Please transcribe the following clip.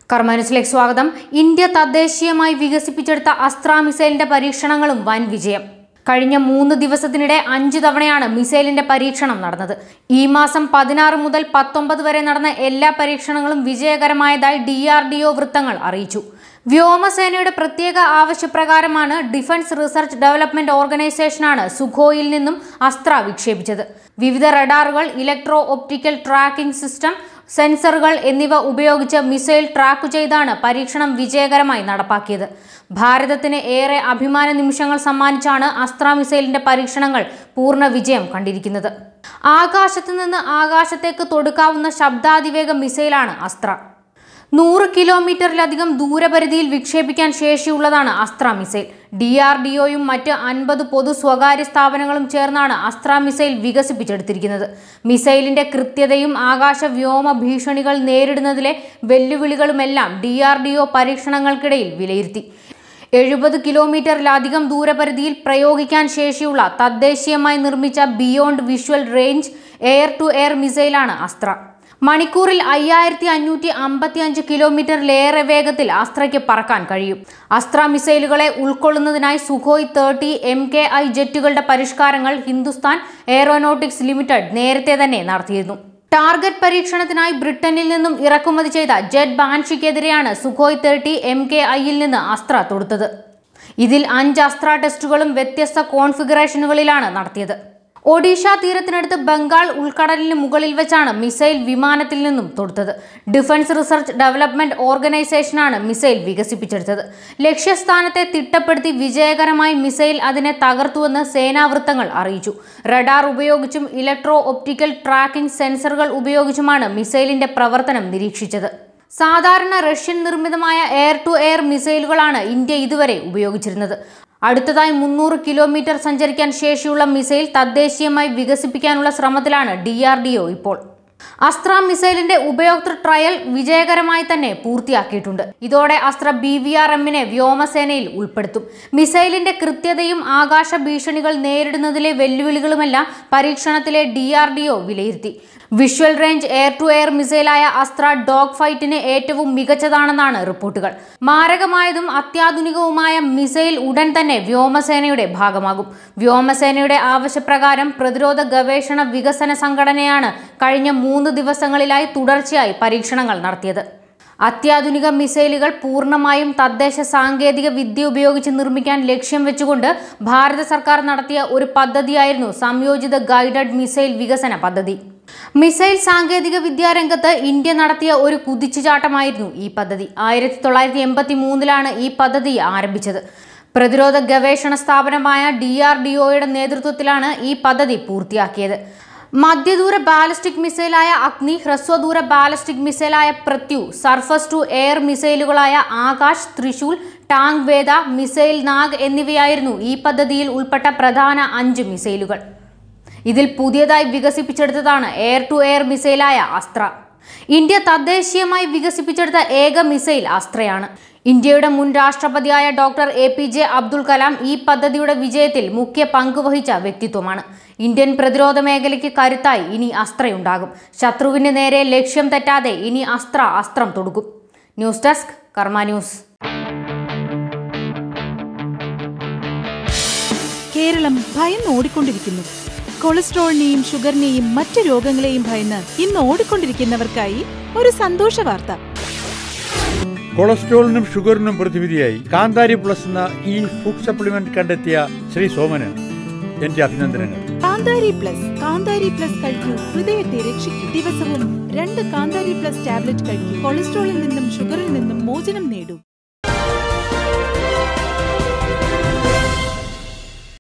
കർമാനുസിലേക്ക് സ്വാഗതം ഇന്ത്യ തദ്ദേശീയമായി വികസിപ്പിച്ചെടുത്ത അസ്ത്ര മിസൈലിന്റെ പരീക്ഷണങ്ങളും വൻ വിജയം കഴിഞ്ഞ മൂന്ന് ദിവസത്തിനിടെ അഞ്ചു തവണയാണ് മിസൈലിന്റെ പരീക്ഷണം നടന്നത് ഈ മാസം പതിനാറ് മുതൽ പത്തൊമ്പത് വരെ നടന്ന എല്ലാ പരീക്ഷണങ്ങളും വിജയകരമായതായി ഡി ആർ ഡി ഒ വൃത്തങ്ങൾ അറിയിച്ചു വ്യോമസേനയുടെ പ്രത്യേക ആവശ്യപ്രകാരമാണ് ഡിഫൻസ് റിസർച്ച് ഡെവലപ്മെന്റ് ഓർഗനൈസേഷനാണ് സുഖോയിൽ നിന്നും അസ്ത്ര വിക്ഷേപിച്ചത് വിവിധ റഡാറുകൾ ഇലക്ട്രോ ഒപ്റ്റിക്കൽ ട്രാക്കിംഗ് സിസ്റ്റം സെൻസറുകൾ എന്നിവ ഉപയോഗിച്ച് മിസൈൽ ട്രാക്ക് ചെയ്താണ് പരീക്ഷണം വിജയകരമായി നടപ്പാക്കിയത് ഭാരതത്തിന് ഏറെ അഭിമാന നിമിഷങ്ങൾ സമ്മാനിച്ചാണ് അസ്ത്ര മിസൈലിന്റെ പരീക്ഷണങ്ങൾ പൂർണ്ണ വിജയം കണ്ടിരിക്കുന്നത് ആകാശത്ത് നിന്ന് ആകാശത്തേക്ക് തൊടുക്കാവുന്ന ശബ്ദാതിവേഗ മിസൈലാണ് അസ്ത്ര നൂറ് കിലോമീറ്ററിലധികം ദൂരപരിധിയിൽ വിക്ഷേപിക്കാൻ ശേഷിയുള്ളതാണ് Astra missile D R D ഒയും മറ്റ് അൻപത് പൊതു സ്വകാര്യ സ്ഥാപനങ്ങളും ചേർന്നാണ് അസ്ത്ര മിസൈൽ വികസിപ്പിച്ചെടുത്തിരിക്കുന്നത് മിസൈലിന്റെ കൃത്യതയും ആകാശ വ്യോമ ഭീഷണികൾ നേരിടുന്നതിലെ വെല്ലുവിളികളുമെല്ലാം ഡി ആർ ഡി ഒ പരീക്ഷണങ്ങൾക്കിടയിൽ വിലയിരുത്തി എഴുപത് കിലോമീറ്ററിലധികം ദൂരപരിധിയിൽ പ്രയോഗിക്കാൻ ശേഷിയുള്ള തദ്ദേശീയമായി നിർമ്മിച്ച beyond visual range air to air മിസൈലാണ് അസ്ത്ര മണിക്കൂറിൽ അയ്യായിരത്തി അഞ്ഞൂറ്റി അമ്പത്തി അഞ്ച് കിലോമീറ്ററിലേറെ വേഗത്തിൽ അസ്ത്രയ്ക്ക് പറക്കാൻ കഴിയും അസ്ത്ര മിസൈലുകളെ ഉൾക്കൊള്ളുന്നതിനായി Sukhoi thirty M K I ജെറ്റുകളുടെ പരിഷ്കാരങ്ങൾ ഹിന്ദുസ്ഥാൻ എയറോനോട്ടിക്സ് ലിമിറ്റഡ് നേരത്തെ തന്നെ നടത്തിയിരുന്നു ടാർഗറ്റ് പരീക്ഷണത്തിനായി ബ്രിട്ടനിൽ നിന്നും ഇറക്കുമതി ചെയ്ത ജെറ്റ് ബാൻഷിക്കെതിരെയാണ് സുഖോയ് തേർട്ടി എം കെ ഐയിൽ നിന്ന് അസ്ത്ര തൊടുത്തത് ഇതിൽ അഞ്ച് അസ്ത്ര ടെസ്റ്റുകളും വ്യത്യസ്ത കോൺഫിഗറേഷനുകളിലാണ് നടത്തിയത് ഒഡീഷ തീരത്തിനടുത്ത് ബംഗാൾ ഉൾക്കടലിന് മുകളിൽ വെച്ചാണ് മിസൈൽ വിമാനത്തിൽ നിന്നും തൊടുത്തത് ഡിഫൻസ് റിസർച്ച് ഡെവലപ്മെന്റ് ഓർഗനൈസേഷനാണ് മിസൈൽ വികസിപ്പിച്ചെടുത്തത് ലക്ഷ്യസ്ഥാനത്തെ തിട്ടപ്പെടുത്തി വിജയകരമായി മിസൈൽ അതിനെ തകർത്തുവെന്ന് സേനാവൃത്തങ്ങൾ അറിയിച്ചു റഡാർ ഉപയോഗിച്ചും ഇലക്ട്രോ ഒപ്റ്റിക്കൽ ട്രാക്കിംഗ് സെൻസറുകൾ ഉപയോഗിച്ചുമാണ് മിസൈലിന്റെ പ്രവർത്തനം നിരീക്ഷിച്ചത് സാധാരണ റഷ്യൻ നിർമ്മിതമായ എയർ ടു എയർ മിസൈലുകളാണ് ഇന്ത്യ ഇതുവരെ ഉപയോഗിച്ചിരുന്നത് അടുത്തതായി മുന്നൂറ് കിലോമീറ്റർ സഞ്ചരിക്കാൻ ശേഷിയുള്ള മിസൈൽ തദ്ദേശീയമായി വികസിപ്പിക്കാനുള്ള ശ്രമത്തിലാണ് ഡി ആർ ഡി ഒ ഇപ്പോൾ അസ്ത്ര മിസൈലിന്റെ ഉപയോക്തൃ ട്രയൽ വിജയകരമായി തന്നെ പൂർത്തിയാക്കിയിട്ടുണ്ട് ഇതോടെ അസ്ത്ര ബി വി ആർ എമ്മിനെ വ്യോമസേനയിൽ ഉൾപ്പെടുത്തും മിസൈലിന്റെ കൃത്യതയും ആകാശ ഭീഷണികൾ നേരിടുന്നതിലെ വെല്ലുവിളികളുമെല്ലാം പരീക്ഷണത്തിലെ ഡി ആർ ഡി ഒ വിലയിരുത്തി visual range air to air മിസൈലായ അസ്ത്ര ഡോഗ് ഫൈറ്റിന് ഏറ്റവും മികച്ചതാണെന്നാണ് റിപ്പോർട്ടുകൾ മാരകമായതും അത്യാധുനികവുമായ മിസൈൽ ഉടൻ തന്നെ വ്യോമസേനയുടെ ഭാഗമാകും വ്യോമസേനയുടെ ആവശ്യപ്രകാരം പ്രതിരോധ ഗവേഷണ വികസന സംഘടനയാണ് കഴിഞ്ഞ മൂന്ന് ദിവസങ്ങളിലായി തുടർച്ചയായി പരീക്ഷണങ്ങൾ നടത്തിയത് അത്യാധുനിക മിസൈലുകൾ പൂർണ്ണമായും തദ്ദേശ സാങ്കേതിക വിദ്യ ഉപയോഗിച്ച് നിർമ്മിക്കാൻ ലക്ഷ്യം വെച്ചുകൊണ്ട് ഭാരത സർക്കാർ നടത്തിയ ഒരു പദ്ധതിയായിരുന്നു സംയോജിത ഗൈഡഡ് മിസൈൽ വികസന പദ്ധതി മിസൈൽ സാങ്കേതിക വിദ്യാരംഗത്ത് ഇന്ത്യ നടത്തിയ ഒരു കുതിച്ചുചാട്ടമായിരുന്നു ഈ പദ്ധതി ആയിരത്തി തൊള്ളായിരത്തി എൺപത്തി മൂന്നിലാണ് ഈ പദ്ധതി ആരംഭിച്ചത് പ്രതിരോധ ഗവേഷണ സ്ഥാപനമായ ഡി ആർ ഡി ഒയുടെ നേതൃത്വത്തിലാണ് ഈ പദ്ധതി പൂർത്തിയാക്കിയത് മധ്യദൂര ബാലിസ്റ്റിക് മിസൈലായ അഗ്നി ഹ്രസ്വദൂര ബാലിസ്റ്റിക് മിസൈലായ പ്രത്യു സർഫസ് ടു എയർ മിസൈലുകളായ ആകാശ് ത്രിശൂൽ ടാങ് വേദ മിസൈൽ നാഗ് എന്നിവയായിരുന്നു ഈ പദ്ധതിയിൽ ഉൾപ്പെട്ട പ്രധാന അഞ്ച് മിസൈലുകൾ ഇതിൽ പുതിയതായി വികസിപ്പിച്ചെടുത്തതാണ് എയർ ടു എയർ മിസൈലായ അസ്ത്ര ഇന്ത്യ തദ്ദേശീയമായി വികസിപ്പിച്ചെടുത്ത ഏക മിസൈൽ അസ്ത്രയാണ് ഇന്ത്യയുടെ മുൻ രാഷ്ട്രപതിയായ doctor A P J Abdul Kalam ഈ പദ്ധതിയുടെ വിജയത്തിൽ മുഖ്യ പങ്ക് വഹിച്ച വ്യക്തിത്വമാണ് ഇന്ത്യൻ പ്രതിരോധ മേഖലയ്ക്ക് കരുത്തായി ഇനി അസ്ത്രയുണ്ടാകും ശത്രുവിന് നേരെ ലക്ഷ്യം തെറ്റാതെ ഇനി അസ്ത്ര അസ്ത്രം തൊടുക്കും news desk Karma news Keralam ഭയന്ന് ഓടിക്കൊണ്ടിരിക്കുന്നു കൊളസ്ട്രോളിനെയും ഷുഗറിനെയും മറ്റു രോഗങ്ങളെയും ഭയന്ന് ഇന്ന് ഓടിക്കൊണ്ടിരിക്കുന്നവർക്കായി ഒരു സന്തോഷ വാർത്ത കൊളസ്ട്രോളിനും ഷുഗറിനും പ്രതിവിധിയായി കാന്താരി പ്ലസ് എന്ന ഈ ഫുഡ് സപ്ലിമെന്റ് കണ്ടെത്തിയ ശ്രീ സോമന് എന്റെ അഭിനന്ദനങ്ങൾ കാന്താരി പ്ലസ് കാന്താരി പ്ലസ് കഴിക്കൂ ഹൃദയത്തെ രക്ഷിക്കൂ ദിവസവും രണ്ട് കാന്താരി പ്ലസ് ടാബ്ലറ്റ് കഴിക്കൂ കൊളസ്ട്രോളിൽ നിന്നും ഷുഗറിൽ നിന്നും മോചനം നേടൂ